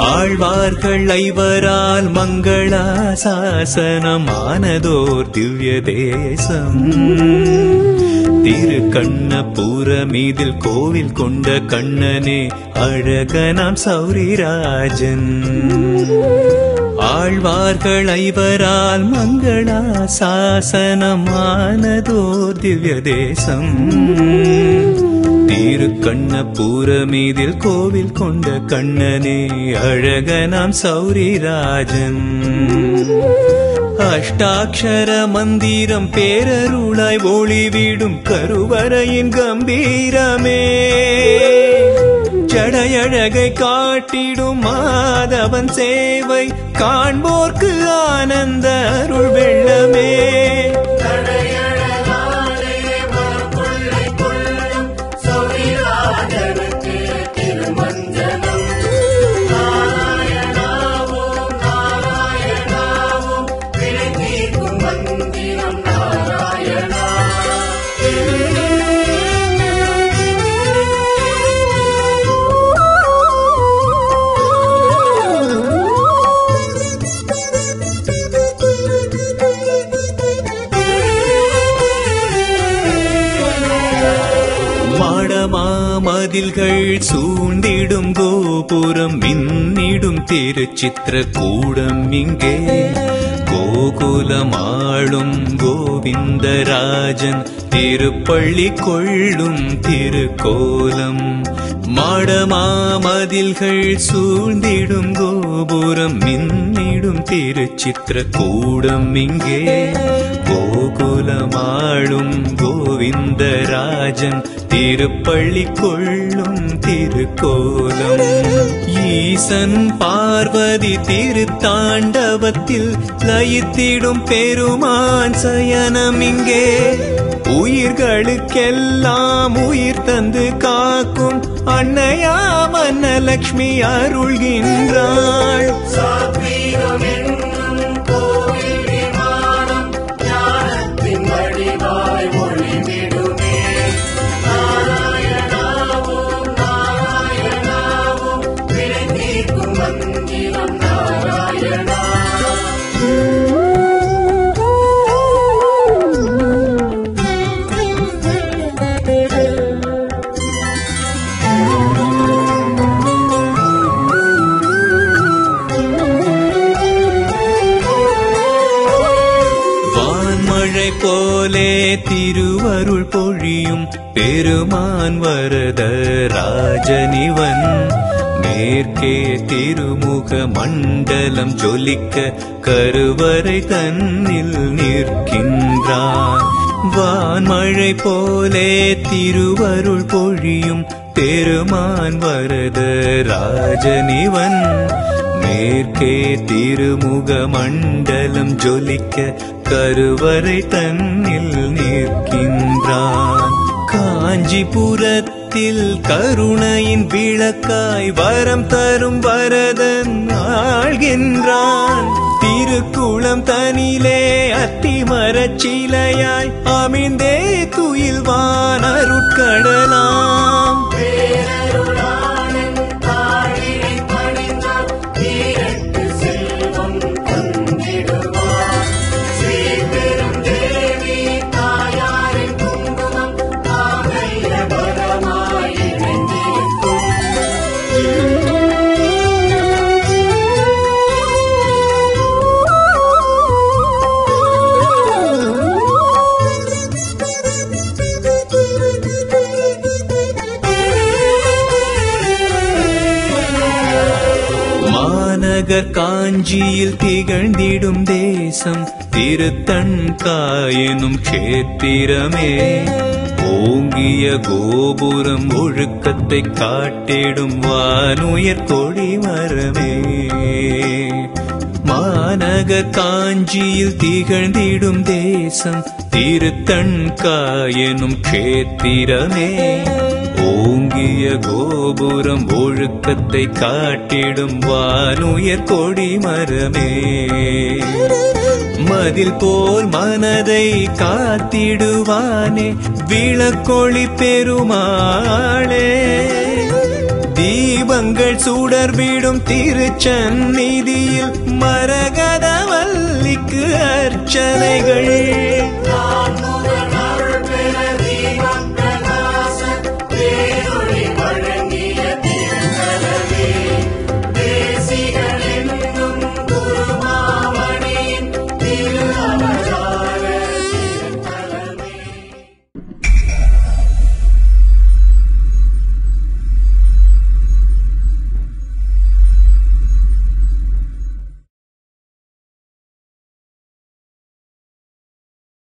ஆழ்வார்கள் ஐவரால் மங்களாசாசனமானதோர் திவ்ய தேசம் திரு கண்ணபுரமீதில் கோவில் கொண்ட கண்ணனே அழகனாம் சௌரிராஜன் ஆழ்வார்கள் ஐவரால் மங்களாசாசனமானதோர் திவ்ய தேசம் திருக்கண்ணபுரமீதில் கோவில் கொண்ட கண்ணனே அழகனாம் சௌரிராஜன் அஷ்டாட்சர மந்திரம் பேரருளாய் ஒளிவிடும் கருவறையின் கம்பீரமே ஜடையழகை காட்டிடும் மாதவன் சேவை காண்போர்க்கு ஆனந்த அருள் வெள்ளமே தடையழகாலே மனக்குள்ளை கொள்ளும் சௌரிராஜனுக்கு திருமஞ்சனம் நாராயணாவோம் நாராயணாவோம் வினை தீர்க்கும் மந்திரம் நாராயணா மாடமாமதில்கள் சூழ்ந்திடும் கோபுரம் மின்னிடும் திருச்சித்திர கூடம் இங்கே கோகுலமாளும் கோவிந்தராஜன் திருப்பள்ளி கொள்ளும் திருக்கோலம் மாடமாமதில்கள் சூழ்ந்திடும் கோபுரம் மின்னிடும் திருச்சித்திர கூடம் இங்கே கோகுலமாளும் கோவிந்தராஜன் திருப்பள்ளி கொள்ளும் திருக்கோலம் ஈசன் பார்வதி திருத்தாண்டவத்தில் லயித்திடும் பெருமான் சயனம் இங்கே உயிர்களுக்கெல்லாம் உயிர் தந்து காக்கும் அன்னையாம் அன்னலக்ஷ்மி அருள்கின்றாள் சாத்வீகம் என்னும் கோவில் விமானம் ஞானத்தின் வடிவாய் ஒளிவிடுமே நாராயணாவோம் நாராயணாவோம் வினை தீர்க்கும் மந்திரம் நாராயணா வான்மழை போலே திருவருள் பொழியும் பெருமான் வரத ராஜனிவன் மேற்கே திருமுக மண்டலம் ஜொலிக்க கருவறை தன்னில் நிற்கின்றான் வான்மழை போலே திருவருள் பொழியும் பெருமான் வரத ராஜனிவன் மேற்கே திருமுக மண்டலம் ஜொலிக்க கருவறை தன்னில் நிற்கின்றான் காஞ்சிபுரத்தில் கருணையின் விளக்காய் வரம் தரும் வரதன் ஆழ்கின்றான் திருக்குளம் தனிலே அத்திமரச் சிலையாய் அமிழ்ந்தே துயில்வான் அருட்கடலாம் பேரருளாளன் தாழினை பணிந்தால் தீரட்டு செல்வம் தந்திடுவார் ஸ்ரீபெரும் தேவி தாயாரின் குங்குமம் ஆகைய பரமாய் இணைந்திருக்கும் மாநகர் காஞ்சியில் திகழ்ந்திடும் தேசம் திருத்தன் காயனும் க்ஷேத்திரமே ஓங்கிய கோபுரம் ஒழுக்கத்தை காட்டிடும் வானுயர் கொடிமரமே மாநகர் காஞ்சியில் திகழ்ந்திடும் தேசம் திருத்தன் காயனும் க்ஷேத்திரமே ஓங்கிய கோபுரம் ஒழுக்கத்தை காட்டிடும் வானுயர் கொடிமரமே மதில் போல் மனதை காத்திடுவானே விளக்கொளி பெருமாளே தீபங்கள் சுடர்விடும் திருச்சந்நிதியில் மரகதவல்லிக்கு அர்ச்சனைகள் நாத